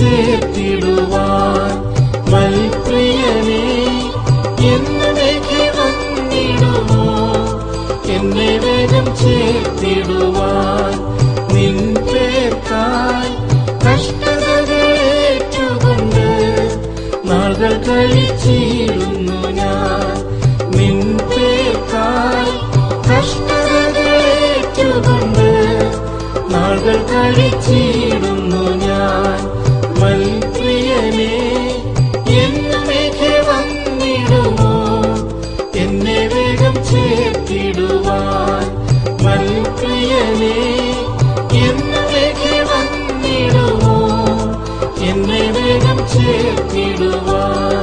ചേർത്തിടുവാൻ മൽപ്രിയനെ എന്നേക്ക് വന്നിടുമോ എന്നെ വേഗം ചേർത്തിടുവാൻ നിൻ പേർക്കായി കഷ്ടതകളേറ്റുകൊണ്ട് നാളുകൾ കഴിച്ചിരുന്നു ഞാൻ നിൻ പേർക്കായി കഷ്ടതകളേറ്റുകൊണ്ട് നാളുകൾ കഴിച്ചിടുന്നു ഞാൻ മൽപ്രിയനെ എന്നേക്ക് വന്നിടുമോ എന്നെ വേഗം ചേർത്തിടുവാൻ മൽപ്രിയനെ എന്നേക്ക് വന്നിടുമോ എന്നെ വേഗം ചേർത്തിടുവാൻ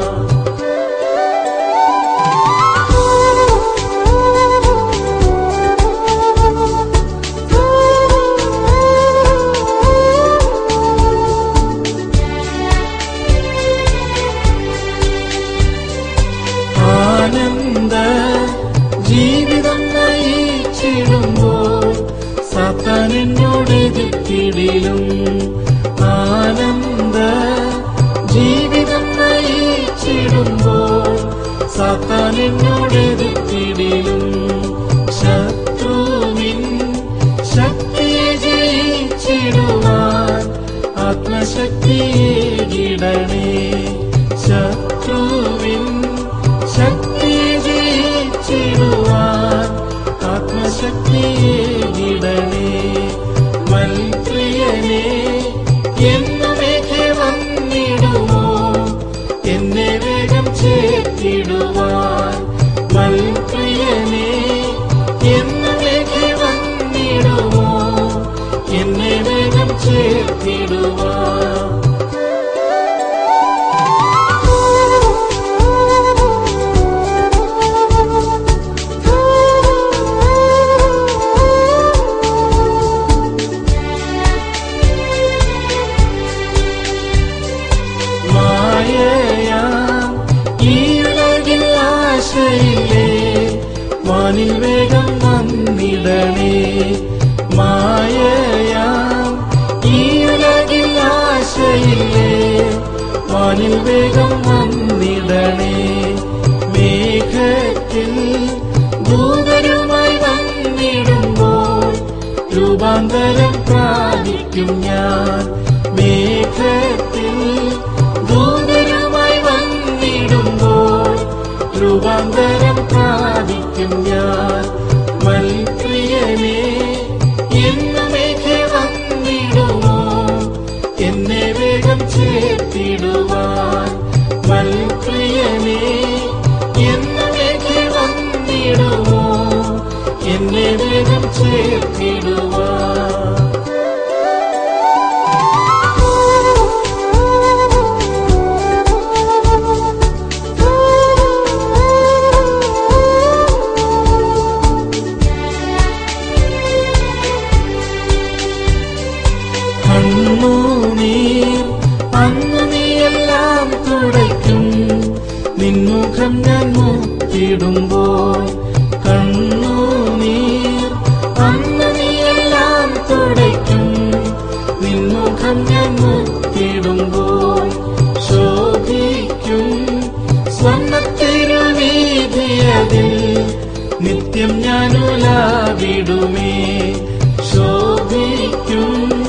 ആനന്ദ ജീവിതം നയിച്ചിടുമ്പോൾ സാത്താൻ എന്നോട് എതിർത്തിടിലും ആനന്ദ ജീവിതം നയിച്ചിടുമ്പോൾ സാത്താൻ എന്നോട് എതിർത്തിടിലും ശത്രുവിൻ ശക്തിയെ ജയിച്ചിടുവാൻ ആത്മശക്തിയെ ഗിടണേ ശത്രുവിൻ ശക്തിയെ ജയിച്ചിടുവാൻ ആത്മശക്തിയെ ഗിടണേ മൽപ്രിയനെ എന്നേക്ക് വന്നിടുമോ എന്നെ വേഗം ചേർത്തിടുവാൻ മൽപ്രിയനെ എന്നേക്ക് വന്നിടുമോ എന്നെ വേഗം ചേർത്തിടുവാൻ മായയാം ഈ ഉലകിൽ ആശയില്ലേ വാനിൽ വേഗം വന്നിടണേ മായയാം ഈ ഉലകിൽ ആശയില്ലേ വാനിൽ വേഗം വന്നിടണേ മേഘത്തിൽ ദൂതരുമായി വന്നിടുമ്പോൾ രൂപാന്തരം പ്രാപിക്കും ഞാൻ മേഘത്തിൽ ദൂതരുമായി വന്നിടുമ്പോൾ രൂപാന്തരം പ്രാപിക്കും ഞാൻ മൽപ്രിയനെ എന്നേക്ക് വന്നിടുമോ എന്നെ വേഗം ചേർത്തിടുവാൻ മൽപ്രിയനെ എന്നേക്ക് വന്നിടുമോ എന്നെ വേഗം ചേർത്തിടുവാൻ കണ്ണുനീർ അന്ന് നീയെല്ലാം തുടയ്ക്കും നിൻമുഖം ഞാൻ മുത്തിടുമ്പോൾ കണ്ണുനീർ അന്ന് നീയെല്ലാം തുടയ്ക്കും നിൻമുഖം ഞാൻ മുത്തിടുമ്പോൾ ശോഭിക്കും സ്വർണ്ണത്തിരുവീതിയതിൽ നിത്യം ഞാനുലാവിടുമേ ശോഭിക്കും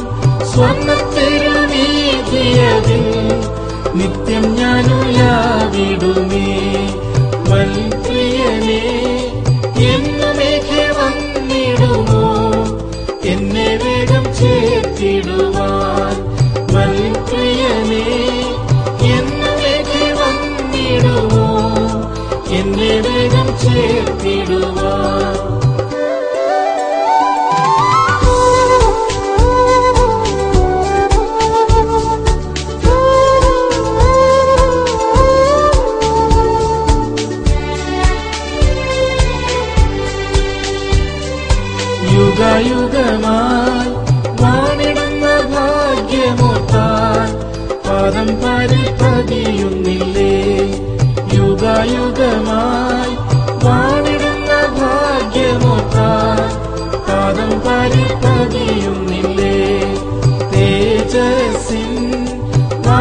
സ്വർണ്ണത്തിരുവീതിയതിൽ നിത്യം ഞാനുലാവിടുമേ മൽപ്രിയനെ എന്നേക്ക് വന്നിടുമോ എന്നെ വേഗം ചേർത്തിടുവാൻ മൽപ്രിയനെ എന്നേക്ക് വന്നിടുമോ എന്നെ വേഗം ചേർത്തിടുവാൻ യുഗയുഗമായി വാണിടുന്ന ഭാഗ്യമോത്താൻ പാദം പരിപതിയുന്നില്ലേ യുഗയുഗമായി വാണിടുന്ന ഭാഗ്യമോത്താൻ പാദം പരിപതിയുന്നില്ലേ തേജസ്സിൻ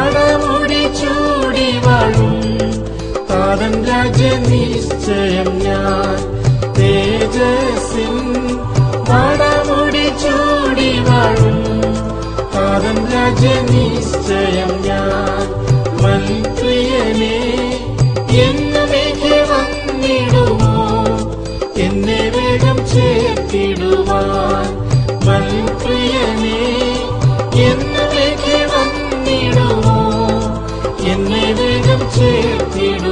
താതൻ രാജ്യ നിശ്ചയം ഞാൻ തേജസ്സിൻ വാടാമുടി ചൂടി വാഴും താതൻ രാജ്യ നിശ്ചയം ഞാൻ മൽപ്രിയനെ എന്നേക്ക് വന്നിടുമോ എന്നെ വേഗം ചേർത്തിടുവാൻ മൽപ്രിയനെ എന്നേക്ക് വന്നിടുമോ എന്നെ വേഗം ചേർത്തിടുവാൻ